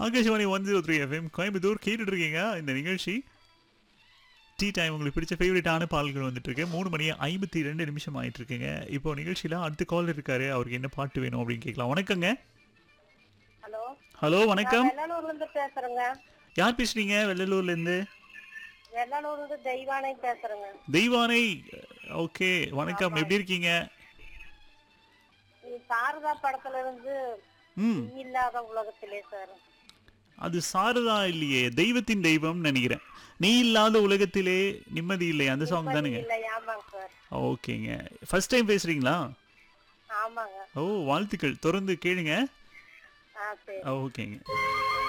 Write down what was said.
Akashvani one zero three FM Coimbatore கேட்டுட்டு இருக்கீங்க இந்த நிகழ்ச்சி டீ டைம் உங்களுக்கு பிடிச்ச ஃபேவரட்டான பாடல்கள் வந்துட்டு இருக்கு மூணு மணி ஐம்பத்தி ரெண்டு நிமிஷம் ஆயிட்டு இருக்குங்க இப்போ நிகழ்ச்சியில அடுத்த கால் இருக்காரு அவருக்கு என்ன பாட்டு வேணும் அப்படின்னு கேட்கலாம் வணக்கங்க ஹலோ ஹலோ வணக்கம் வெள்ளலூர்ல இருந்து பேசுறேங்க யார் பேசுறீங்க வெள்ளலூர்ல இருந்து வெள்ளலூர்ல இருந்து தெய்வானை பேசுறேங்க தெய்வானை ஓகே வணக்கம் எப்படி இருக்கீங்க இது சாரதா படத்துல இருந்து ம் நீ இல்லாத உலகத்திலே சார் அது சாரதா இல்லையே தெய்வத்தின் தெய்வம் நினைக்கிறேன் நீ இல்லாத உலகத்திலே நிம்மதி இல்லை அந்த சாங் தானுங்க இல்ல ஆமாங்க சார் ஓகேங்க ஃபர்ஸ்ட் டைம் பேசுறீங்களா ஆமாங்க ஓ வாழ்த்துக்கள் தொடர்ந்து கேளுங்க ஆ சரி ஓகேங்க